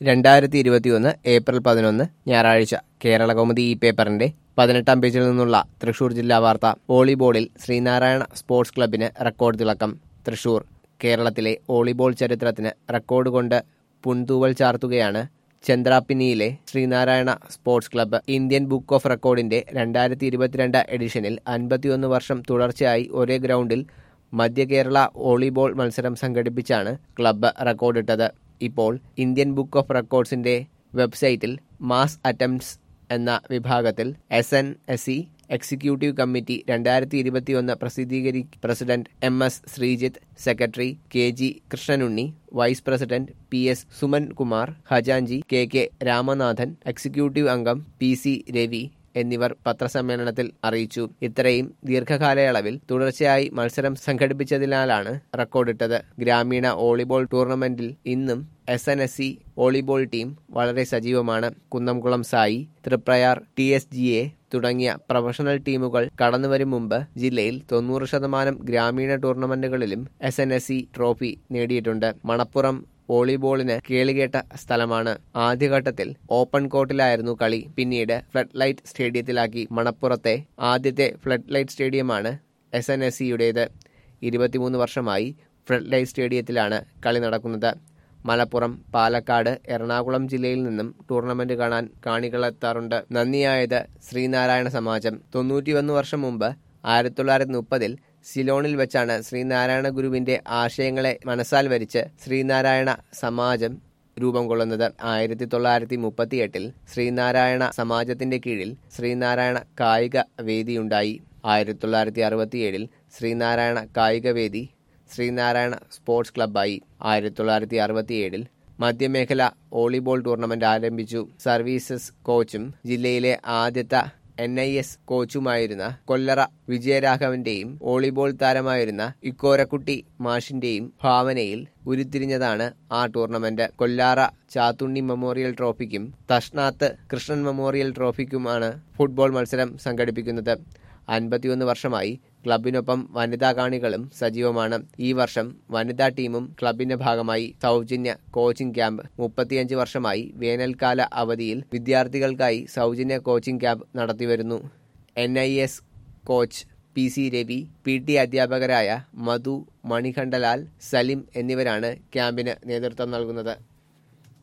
രണ്ടായിരത്തി ഇരുപത്തിയൊന്ന് ഏപ്രിൽ പതിനൊന്ന് ഞായറാഴ്ച കേരള കൗമുദി ഈ പേപ്പറിന്റെ പതിനെട്ടാം പേജിൽ നിന്നുള്ള തൃശൂർ ജില്ലാ വാർത്ത വോളിബോളിൽ ശ്രീനാരായണ സ്പോർട്സ് ക്ലബിന് റെക്കോർഡ് തിളക്കം തൃശൂർ കേരളത്തിലെ വോളിബോൾ ചരിത്രത്തിന് റെക്കോർഡ് കൊണ്ട് പുൻതൂവൽ ചാർത്തുകയാണ് ചന്ദ്രാപ്പിന്നിയിലെ Sreenarayana sports club Indian book of റെക്കോർഡിന്റെ രണ്ടായിരത്തി ഇരുപത്തിരണ്ട് എഡിഷനിൽ അൻപത്തിയൊന്ന് വർഷം തുടർച്ചയായി ഒരേ ഗ്രൗണ്ടിൽ മധ്യ കേരള വോളിബോൾ മത്സരം സംഘടിപ്പിച്ചാണ് ക്ലബ്ബ് റെക്കോർഡിട്ടത് ഇപ്പോൾ ഇന്ത്യൻ ബുക്ക് ഓഫ് റെക്കോർഡ്സിന്റെ വെബ്സൈറ്റിൽ മാസ് അറ്റംപ്റ്റ്സ് എന്ന വിഭാഗത്തിൽ S N S C executive committee രണ്ടായിരത്തി ഇരുപത്തിയൊന്ന് പ്രസിദ്ധീകരി president M S Sreejith secretary K G Krishnanunni vice president P S Suman Kumar ഖജാൻജി കെ കെ രാമനാഥൻ എക്സിക്യൂട്ടീവ് അംഗം പി സി രവി എന്നിവർ പത്രസമ്മേളനത്തിൽ അറിയിച്ചു ഇത്രയും ദീർഘകാലയളവിൽ തുടർച്ചയായി മത്സരം സംഘടിപ്പിച്ചതിനാലാണ് റെക്കോർഡിട്ടത് ഗ്രാമീണ വോളിബോൾ ടൂർണമെന്റിൽ ഇന്നും S N S C volleyball team വളരെ സജീവമാണ് Kunnamkulam Sai Triprayar T S G A തുടങ്ങിയ പ്രൊഫഷണൽ ടീമുകൾ കടന്നുവരും മുമ്പ് ജില്ലയിൽ തൊണ്ണൂറ് ശതമാനം ഗ്രാമീണ ടൂർണമെന്റുകളിലും S N S C trophy നേടിയിട്ടുണ്ട് മണപ്പുറം വോളിബോളിന് കേളികേട്ട സ്ഥലമാണ് ആദ്യഘട്ടത്തിൽ ഓപ്പൺ കോർട്ടിലായിരുന്നു കളി പിന്നീട് ഫ്ലഡ് ലൈറ്റ് സ്റ്റേഡിയത്തിലാക്കി മണപ്പുറത്തെ ആദ്യത്തെ ഫ്ലഡ് ലൈറ്റ് സ്റ്റേഡിയമാണ് എസ് എൻ എസ് സിയുടേത് ഇരുപത്തിമൂന്ന് വർഷമായി ഫ്ലഡ് ലൈറ്റ് സ്റ്റേഡിയത്തിലാണ് കളി നടക്കുന്നത് മലപ്പുറം പാലക്കാട് എറണാകുളം ജില്ലയിൽ നിന്നും ടൂർണമെന്റ് കാണാൻ കാണികളെത്താറുണ്ട് നന്ദിയായത് ശ്രീനാരായണ സമാജം തൊണ്ണൂറ്റിയൊന്ന് വർഷം മുമ്പ് ആയിരത്തി തൊള്ളായിരത്തി മുപ്പതിൽ സിലോണിൽ വെച്ചാണ് ശ്രീനാരായണ ഗുരുവിന്റെ ആശയങ്ങളെ മനസ്സാൽ വരിച്ച് ശ്രീനാരായണ സമാജം രൂപം കൊള്ളുന്നത് ആയിരത്തി തൊള്ളായിരത്തി മുപ്പത്തിയെട്ടിൽ ശ്രീനാരായണ സമാജത്തിന്റെ കീഴിൽ ശ്രീനാരായണ കായിക വേദിയുണ്ടായി ആയിരത്തി തൊള്ളായിരത്തി അറുപത്തിയേഴിൽ ശ്രീനാരായണ കായിക വേദി ശ്രീനാരായണ സ്പോർട്സ് ക്ലബ്ബായി ആയിരത്തി തൊള്ളായിരത്തി അറുപത്തിയേഴിൽ മധ്യമേഖല വോളിബോൾ ടൂർണമെന്റ് ആരംഭിച്ചു സർവീസസ് കോച്ചും ജില്ലയിലെ ആദ്യത്തെ എൻ ഐ എസ് കോച്ചുമായിരുന്ന കൊല്ലറ വിജയരാഘവന്റെയും വോളിബോൾ താരമായിരുന്ന ഇക്കോരക്കുട്ടി മാഷിന്റെയും ഭാവനയിൽ ഉരുത്തിരിഞ്ഞതാണ് ആ ടൂർണമെന്റ് കൊല്ലാറ ചാത്തുണ്ണി മെമ്മോറിയൽ ട്രോഫിക്കും തഷ്ണാത്ത് കൃഷ്ണൻ മെമ്മോറിയൽ ട്രോഫിക്കുമാണ് ഫുട്ബോൾ മത്സരം സംഘടിപ്പിക്കുന്നത് അൻപത്തിയൊന്ന് വർഷമായി ക്ലബിനൊപ്പം വനിതാ കാണികളും സജീവമാണ് ഈ വർഷം വനിതാ ടീമും ക്ലബിന്റെ ഭാഗമായി സൗജന്യ കോച്ചിംഗ് ക്യാമ്പ് മുപ്പത്തിയഞ്ച് വർഷമായി വേനൽക്കാല അവധിയിൽ വിദ്യാർത്ഥികൾക്കായി സൗജന്യ കോച്ചിംഗ് ക്യാമ്പ് നടത്തിവരുന്നു N I S coach P C Ravi P T അധ്യാപകരായ മധു മണികണ്ഠലാൽ സലിം എന്നിവരാണ് ക്യാമ്പിന് നേതൃത്വം നൽകുന്നത്